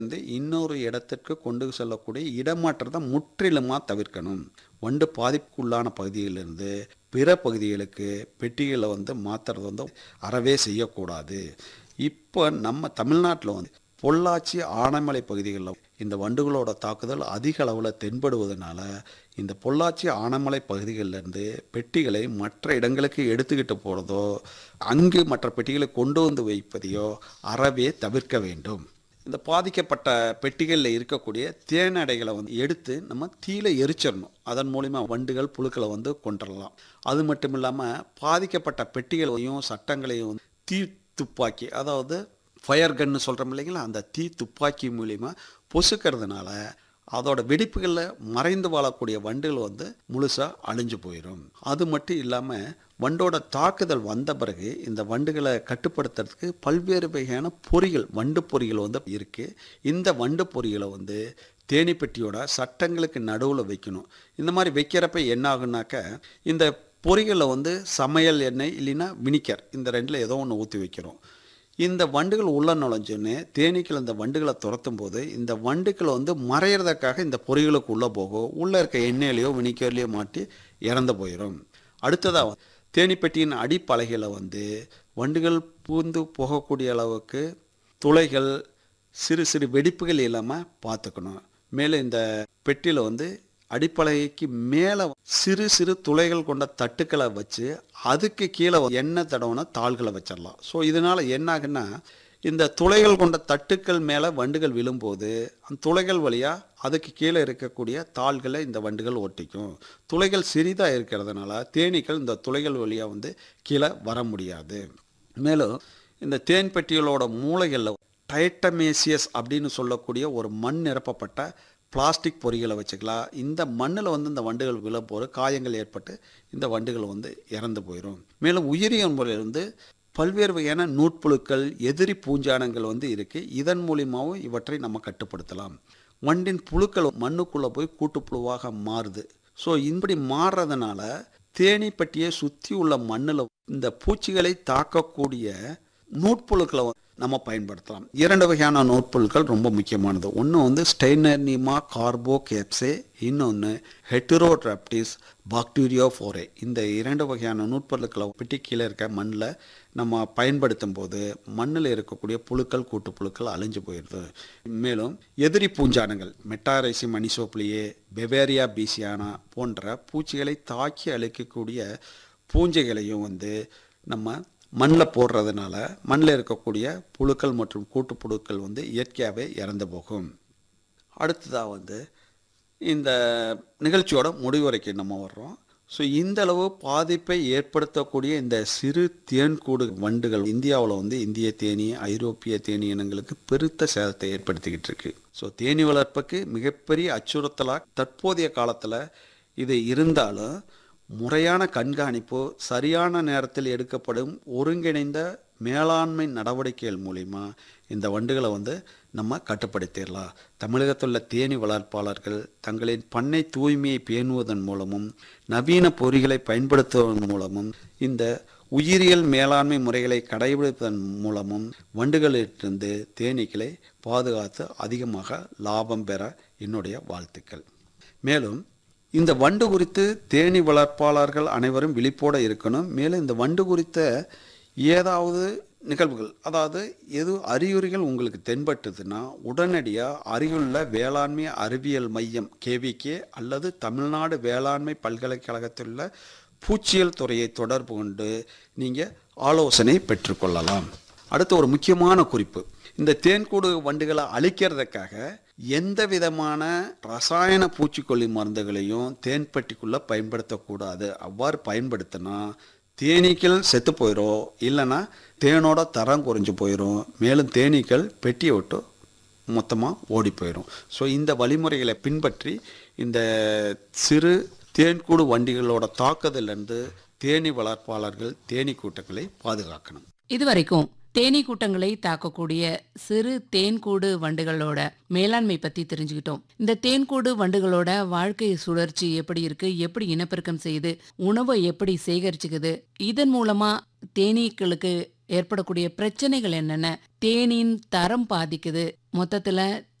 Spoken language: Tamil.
வந்து இன்னொரு இடத்திற்கு கொண்டு செல்லக்கூடிய இடமாற்றத்தை முற்றிலுமாக தவிர்க்கணும் வண்டு பாதிப்புக்குள்ளான பகுதியிலிருந்து பிற பகுதிகளுக்கு பெட்டிகளை வந்து மாற்றுறது வந்து அறவே செய்யக்கூடாது இப்போ நம்ம தமிழ்நாட்டில் வந்து பொள்ளாச்சி ஆனைமலை பகுதிகளில் இந்த வண்டுகளோட தாக்குதல் அதிக அளவில் தென்படுவதனால இந்த பொள்ளாச்சி ஆனைமலை பகுதிகளிலிருந்து பெட்டிகளை மற்ற இடங்களுக்கு எடுத்துக்கிட்டு போகிறதோ அங்கு மற்ற பெட்டிகளை கொண்டு வந்து வைப்பதையோ அறவே தவிர்க்க வேண்டும் இந்த பாதிக்கப்பட்ட பெட்டிகளில் இருக்கக்கூடிய தேனடைகளை வந்து எடுத்து நம்ம தீயில எரிச்சிடணும் அதன் மூலிமா வண்டுகள் புழுக்களை வந்து கொண்டுடலாம் அது மட்டும் இல்லாமல் பாதிக்கப்பட்ட பெட்டிகளையும் சட்டங்களையும் வந்து தீ துப்பாக்கி அதாவது ஃபயர் கன்னு சொல்கிறோம் இல்லைங்களா அந்த தீ துப்பாக்கி மூலிமா பொசுக்கிறதுனால அதோட வெடிப்புகளில் மறைந்து வாழக்கூடிய வண்டுகள் வந்து முழுசாக அழிஞ்சு போயிடும் அது மட்டும் இல்லாமல் வண்டோட தாக்குதல் வந்த பிறகு இந்த வண்டுகளை கட்டுப்படுத்துறதுக்கு பல்வேறு வகையான பொறிகள் வண்டு பொறிகள் வந்து இருக்குது இந்த வண்டு பொறிகளை வந்து தேனீப்பெட்டியோட சட்டங்களுக்கு நடுவில் வைக்கணும் இந்த மாதிரி வைக்கிறப்ப என்ன ஆகுனாக்க இந்த பொறிகளில் வந்து சமையல் எண்ணெய் இல்லைன்னா வினிக்கர் இந்த ரெண்டில் ஏதோ ஒன்று ஊற்றி வைக்கிறோம் இந்த வண்டுகள் உள்ள நுழைஞ்சோன்னே தேனீக்கள் இந்த வண்டுகளை துரத்தும் போது இந்த வண்டுகள் வந்து மறையிறதுக்காக இந்த பொறிகளுக்கு உள்ளே போகும் உள்ளே இருக்க எண்ணெயிலையோ வினிக்கர்லையோ மாட்டி இறந்து போயிடும் அடுத்ததாக தேனீப்பெட்டியின் அடிப்பலகையில் வந்து வண்டுகள் பூந்து போகக்கூடிய அளவுக்கு துளைகள் சிறு சிறு வெடிப்புகள் இல்லாமல் பார்த்துக்கணும் மேலும் இந்த பெட்டியில் வந்து அடிப்பலகைக்கு மேலே சிறு சிறு துளைகள் கொண்ட தட்டுக்களை வச்சு அதுக்கு கீழே எண்ணெய் தடவுன தாள்களை வச்சிடலாம் ஸோ இதனால் என்ன ஆகுன்னா இந்த துளைகள் கொண்ட தட்டுக்கள் மேலே வண்டுகள் விழும்போது அந்த துளைகள் வழியாக அதுக்கு கீழே இருக்கக்கூடிய தாள்களை இந்த வண்டுகள் ஒட்டிக்கும் துளைகள் சிறிதாக இருக்கிறதுனால தேனீக்கள் இந்த துளைகள் வழியாக வந்து கீழே வர முடியாது மேலும் இந்த தேன் பெட்டிகளோட மூளைகளில் டைட்டமேசியஸ் அப்படின்னு சொல்லக்கூடிய ஒரு மண் நிரப்பப்பட்ட பிளாஸ்டிக் பொறிகளை வச்சுக்கலாம் இந்த மண்ணில் வந்து இந்த வண்டுகள் விழப்போகிற காயங்கள் ஏற்பட்டு இந்த வண்டுகள் வந்து இறந்து போயிடும் மேலும் உயிரியல் முறையிலிருந்து பல்வேறு வகையான நூட்புழுக்கள் எதிரி பூஞ்சானங்கள் வந்து இருக்குது இதன் மூலியமாகவும் இவற்றை நம்ம கட்டுப்படுத்தலாம் வண்டின் புழுக்கள் மண்ணுக்குள்ளே போய் கூட்டுப்புழுவாக மாறுது ஸோ இப்படி மாறுறதுனால தேனீப்பட்டியை சுற்றி உள்ள மண்ணில் இந்த பூச்சிகளை தாக்கக்கூடிய நூட்புழுக்களை நம்ம பயன்படுத்தலாம் இரண்டு வகையான நூற்புழுக்கள் ரொம்ப முக்கியமானது ஒன்று வந்து ஸ்டெய்னர்னிமா கார்போ கேப்சே இன்னொன்று ஹெட்ரோட்ராப்டிஸ் பாக்டீரியா ஃபோரே இந்த இரண்டு வகையான நூற்பொருட்களை பெட்டி கீழே இருக்க மண்ணில் நம்ம பயன்படுத்தும் போது மண்ணில் இருக்கக்கூடிய புழுக்கள் கூட்டு புழுக்கள் அழிஞ்சு போயிடுது மேலும் எதிரி பூஞ்சானங்கள் மெட்டாரைசி மணிசோப்ளியே பெவேரியா பீசியானா போன்ற பூச்சிகளை தாக்கி அழிக்கக்கூடிய பூஞ்சைகளையும் வந்து நம்ம மண்ணில் போடுறதுனால மண்ணில் இருக்கக்கூடிய புழுக்கள் மற்றும் கூட்டுப்புழுக்கள் வந்து இயற்கையாகவே இறந்து போகும் அடுத்ததாக வந்து இந்த நிகழ்ச்சியோட முடிவுரைக்கு நம்ம வர்றோம் ஸோ இந்த அளவு பாதிப்பை ஏற்படுத்தக்கூடிய இந்த சிறு தேன்கூடு வண்டுகள் இந்தியாவில் வந்து இந்திய தேனி ஐரோப்பிய தேனி இனங்களுக்கு பெருத்த சேதத்தை ஏற்படுத்திக்கிட்டு இருக்கு ஸோ தேனி வளர்ப்புக்கு மிகப்பெரிய அச்சுறுத்தலாக தற்போதைய காலத்தில் இது இருந்தாலும் முறையான கண்காணிப்பு சரியான நேரத்தில் எடுக்கப்படும் ஒருங்கிணைந்த மேலாண்மை நடவடிக்கைகள் மூலிமா இந்த வண்டுகளை வந்து நம்ம கட்டுப்படுத்திடலாம் தமிழகத்தில் உள்ள தேனி வளர்ப்பாளர்கள் தங்களின் பண்ணை தூய்மையை பேணுவதன் மூலமும் நவீன பொறிகளை பயன்படுத்துவதன் மூலமும் இந்த உயிரியல் மேலாண்மை முறைகளை கடைபிடிப்பதன் மூலமும் வண்டுகளிலிருந்து தேனீக்களை பாதுகாத்து அதிகமாக லாபம் பெற என்னுடைய வாழ்த்துக்கள் மேலும் இந்த வண்டு குறித்து தேனி வளர்ப்பாளர்கள் அனைவரும் விழிப்போடு இருக்கணும் மேலும் இந்த வண்டு குறித்த ஏதாவது நிகழ்வுகள் அதாவது எது அறிகுறிகள் உங்களுக்கு தென்பட்டதுன்னா உடனடியாக அருகிலுள்ள வேளாண்மை அறிவியல் மையம் கேவிகே அல்லது தமிழ்நாடு வேளாண்மை பல்கலைக்கழகத்தில் உள்ள பூச்சியல் துறையை தொடர்பு கொண்டு நீங்கள் ஆலோசனை பெற்றுக்கொள்ளலாம் அடுத்து ஒரு முக்கியமான குறிப்பு இந்த தேன்கூடு வண்டுகளை அழிக்கிறதுக்காக எந்த விதமான ரசாயன பூச்சிக்கொல்லி மருந்துகளையும் தேன்பட்டிக்குள்ளே பயன்படுத்தக்கூடாது அவ்வாறு பயன்படுத்தினா தேனீக்கள் செத்து போயிடும் இல்லைன்னா தேனோட தரம் குறைஞ்சு போயிடும் மேலும் தேனீக்கள் பெட்டியை விட்டு மொத்தமாக ஓடி போயிடும் ஸோ இந்த வழிமுறைகளை பின்பற்றி இந்த சிறு தேன்கூடு வண்டிகளோட தாக்குதலிருந்து தேனி வளர்ப்பாளர்கள் தேனீ கூட்டங்களை பாதுகாக்கணும் இதுவரைக்கும் தேனீ கூட்டங்களை தாக்கக்கூடிய சிறு தேன்கூடு வண்டுகளோட மேலாண்மை பத்தி தெரிஞ்சுக்கிட்டோம் இந்த தேன்கூடு வண்டுகளோட வாழ்க்கை சுழற்சி எப்படி இருக்கு எப்படி இனப்பெருக்கம் செய்யுது உணவை எப்படி சேகரிச்சுக்குது இதன் மூலமா தேனீக்களுக்கு ஏற்படக்கூடிய பிரச்சனைகள் என்னென்ன தேனின் தரம் பாதிக்குது மொத்தத்துல